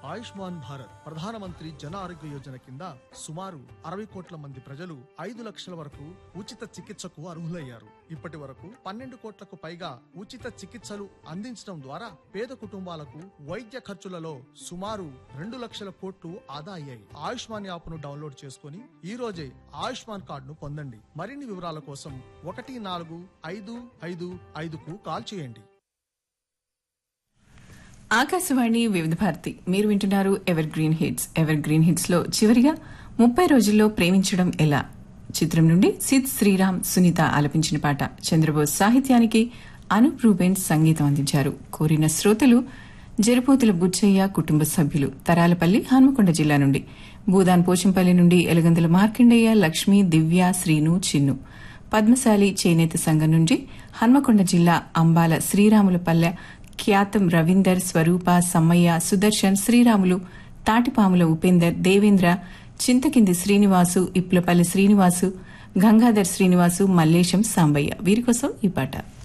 ఆయుష్మాన్ భారత్ ప్రధానమంత్రి జన ఆరోగ్య యోజన కింద సుమారు అరవై కోట్ల మంది ప్రజలు ఐదు లక్షల వరకు ఉచిత చికిత్సకు అర్హులయ్యారు ఇప్పటి వరకు పన్నెండు కోట్లకు పైగా ఉచిత చికిత్సలు అందించడం ద్వారా పేద కుటుంబాలకు వైద్య ఖర్చులలో సుమారు రెండు లక్షల కోట్లు ఆదా అయ్యాయి ఆయుష్మాన్ యాప్ను డౌన్లోడ్ చేసుకుని ఈ రోజే ఆయుష్మాన్ కార్డును పొందండి మరిన్ని వివరాల కోసం ఒకటి నాలుగు ఐదు ఐదు ఐదుకు కాల్ చేయండి ఆకాశవాణి వివిధ భారతి మీరు వింటున్నారు evergreen hits evergreen hits లో చివరిగా ముప్పై రోజుల్లో ప్రేమించడం ఎలా చిత్రం నుండి సిద్ శ్రీరామ్ సునీత ఆలపించిన పాట చంద్రబోస్ సాహిత్యానికి అనూప్ రూబెన్ సంగీతం అందించారు కోరిన శ్రోతలు జరుపోతుల బుచ్చయ్య కుటుంబ సభ్యులు తరాలపల్లి హన్మకొండ జిల్లా నుండి భూదాన్ పోచంపల్లి నుండి ఎలగందుల మార్కండయ్య లక్ష్మి దివ్య శ్రీను చిన్ను పద్మశాలి చేనేత సంఘం నుండి హన్మకొండ జిల్లా అంబాల శ్రీరాములపల్లె ఖ్యాతం రవీందర్ స్వరూప సమ్మయ్య సుదర్శన్ శ్రీరాములు తాటిపాముల ఉపేందర్ దేవేంద్ర చింతకింది శ్రీనివాసు ఇప్లపల్లి శ్రీనివాసు గంగాధర్ శ్రీనివాసు మల్లేశం సాంబయ్య వీరి కోసం ఈ పాట